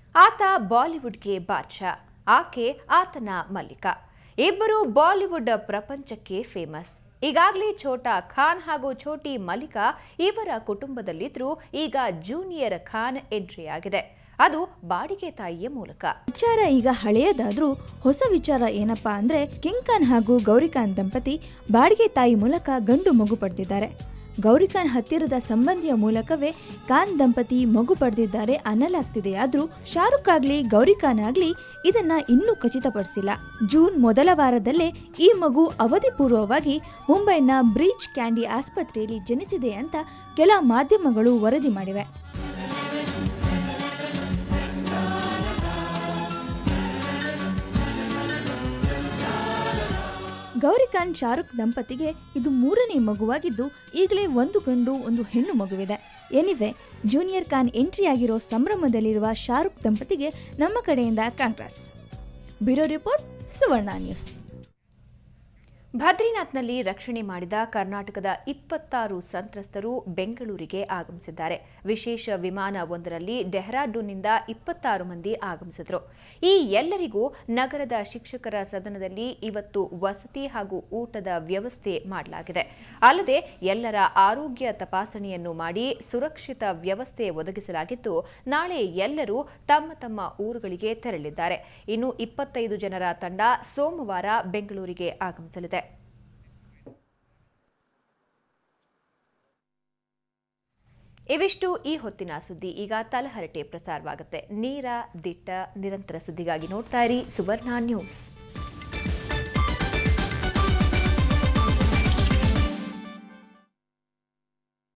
ಆತ ಬಾಲಿವುಡ್ಗೆ ಬಾದ್ಶಾ ಆಕೆ ಆತನ ಮಲ್ಲಿಕ ಇಬ್ಬರು ಬಾಲಿವುಡ್ ಪ್ರಪಂಚಕ್ಕೆ ಫೇಮಸ್ ಈಗಾಗಲೇ ಛೋಟಾ ಖಾನ್ ಹಾಗೂ ಛೋಟಿ ಮಲ್ಲಿಕಾ ಇವರ ಕುಟುಂಬದಲ್ಲಿದ್ರೂ ಈಗ ಜೂನಿಯರ್ ಖಾನ್ ಎಂಟ್ರಿ ಆಗಿದೆ ಅದು ಬಾಡಿಗೆ ತಾಯಿಯ ಮೂಲಕ ವಿಚಾರ ಈಗ ಹಳೆಯದಾದ್ರೂ ಹೊಸ ವಿಚಾರ ಏನಪ್ಪಾ ಅಂದ್ರೆ ಕಿಂಗ್ ಖಾನ್ ಹಾಗೂ ಗೌರಿಖಾನ್ ದಂಪತಿ ಬಾಡಿಗೆ ತಾಯಿ ಮೂಲಕ ಗಂಡು ಮಗು ಪಡೆದಿದ್ದಾರೆ ಗೌರಿಖಾನ್ ಹತ್ತಿರದ ಸಂಬಂಧಿಯ ಮೂಲಕವೇ ಖಾನ್ ದಂಪತಿ ಮಗು ಪಡೆದಿದ್ದಾರೆ ಅನ್ನಲಾಗ್ತಿದೆ ಆದ್ರೂ ಶಾರುಖ್ ಆಗ್ಲಿ ಗೌರಿಖಾನ್ ಆಗ್ಲಿ ಇದನ್ನ ಇನ್ನೂ ಖಚಿತಪಡಿಸಿಲ್ಲ ಜೂನ್ ಮೊದಲ ವಾರದಲ್ಲೇ ಈ ಮಗು ಅವಧಿಪೂರ್ವವಾಗಿ ಮುಂಬೈನ ಬ್ರೀಚ್ ಕ್ಯಾಂಡಿ ಆಸ್ಪತ್ರೆಯಲ್ಲಿ ಜನಿಸಿದೆ ಅಂತ ಕೆಲ ಮಾಧ್ಯಮಗಳು ವರದಿ ಮಾಡಿವೆ ಗೌರಿಖಾನ್ ಶಾರುಖ್ ದಂಪತಿಗೆ ಇದು ಮೂರನೇ ಮಗುವಾಗಿದ್ದು ಈಗಲೇ ಒಂದು ಗಂಡು ಒಂದು ಹೆಣ್ಣು ಮಗುವಿದೆ ಎನಿವೆ ಜೂನಿಯರ್ ಖಾನ್ ಎಂಟ್ರಿ ಆಗಿರೋ ಸಂಭ್ರಮದಲ್ಲಿರುವ ಶಾರುಖ್ ದಂಪತಿಗೆ ನಮ್ಮ ಕಡೆಯಿಂದ Congress bureau report Suvarna news ಬದ್ರಿನಾಥ್ನಲ್ಲಿ ರಕ್ಷಣೆ ಮಾಡಿದ ಕರ್ನಾಟಕದ ಇಪ್ಪತ್ತಾರು ಸಂತ್ರಸ್ತರು ಬೆಂಗಳೂರಿಗೆ ಆಗಮಿಸಿದ್ದಾರೆ ವಿಶೇಷ ವಿಮಾನ ಒಂದರಲ್ಲಿ ಡೆಹ್ರಾಡೂನ್ನಿಂದ ಇಪ್ಪತ್ತಾರು ಮಂದಿ ಆಗಮಿಸಿದರು ಈ ಎಲ್ಲರಿಗೂ ನಗರದ ಶಿಕ್ಷಕರ ಸದನದಲ್ಲಿ ಇವತ್ತು ವಸತಿ ಹಾಗೂ ಊಟದ ವ್ಯವಸ್ಥೆ ಮಾಡಲಾಗಿದೆ ಅಲ್ಲದೆ ಎಲ್ಲರ ಆರೋಗ್ಯ ತಪಾಸಣೆಯನ್ನು ಮಾಡಿ ಸುರಕ್ಷಿತ ವ್ಯವಸ್ಥೆ ಒದಗಿಸಲಾಗಿದ್ದು ನಾಳೆ ಎಲ್ಲರೂ ತಮ್ಮ ತಮ್ಮ ಊರುಗಳಿಗೆ ತೆರಳಿದ್ದಾರೆ ಇನ್ನು ಇಪ್ಪತ್ತೈದು ಜನರ ತಂಡ ಸೋಮವಾರ ಬೆಂಗಳೂರಿಗೆ ಆಗಮಿಸಲಿದೆ ಇವಿಷ್ಟು ಈ ಹೊತ್ತಿನ ಸುದ್ದಿ ಈಗ ತಲಹರಟೆ ಪ್ರಸಾರವಾಗುತ್ತೆ ನೇರ ದಿಟ್ಟ ನಿರಂತರ ಸುದ್ದಿಗಾಗಿ ನೋಡ್ತಾ ಇರಿ ಸುವರ್ಣ ನ್ಯೂಸ್